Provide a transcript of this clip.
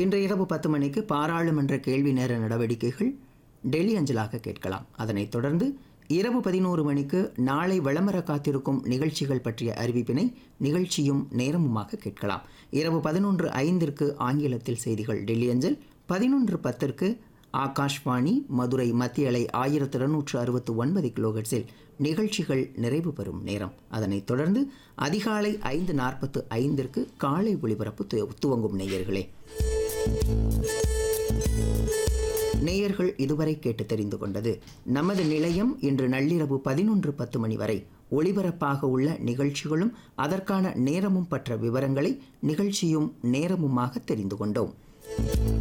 இன்று இரவு பத்து மணிக்கு பாராளுமன்ற கேள்வி நேர நடவடிக்கைகள் டெல்லி அஞ்சலாக கேட்கலாம் அதனைத் தொடர்ந்து இரவு பதினோரு மணிக்கு நாளை விளம்பர காத்திருக்கும் நிகழ்ச்சிகள் பற்றிய அறிவிப்பினை நிகழ்ச்சியும் நேரமுமாக கேட்கலாம் இரவு பதினொன்று ஐந்திற்கு ஆங்கிலத்தில் செய்திகள் டெல்லி அஞ்சல் பதினொன்று பத்திற்கு ஆகாஷ்வாணி மதுரை மத்திய அலை ஆயிரத்து இருநூற்று அறுபத்து ஒன்பது கிலோஹெட்ஸில் நிகழ்ச்சிகள் நிறைவு பெறும் நேரம் அதனைத் தொடர்ந்து அதிகாலை ஐந்து நாற்பத்து ஐந்திற்கு காலை ஒளிபரப்பு து- துவங்கும் நேயர்களே நேயர்கள் இதுவரை கேட்டு தெரிந்து கொண்டது நமது நிலையம் இன்று நள்ளிரவு பதினொன்று பத்து மணி வரை ஒளிபரப்பாக உள்ள நிகழ்ச்சிகளும் அதற்கான நேரமும் பற்ற விவரங்களை நிகழ்ச்சியும் நேரமுமாக தெரிந்து கொண்டோம்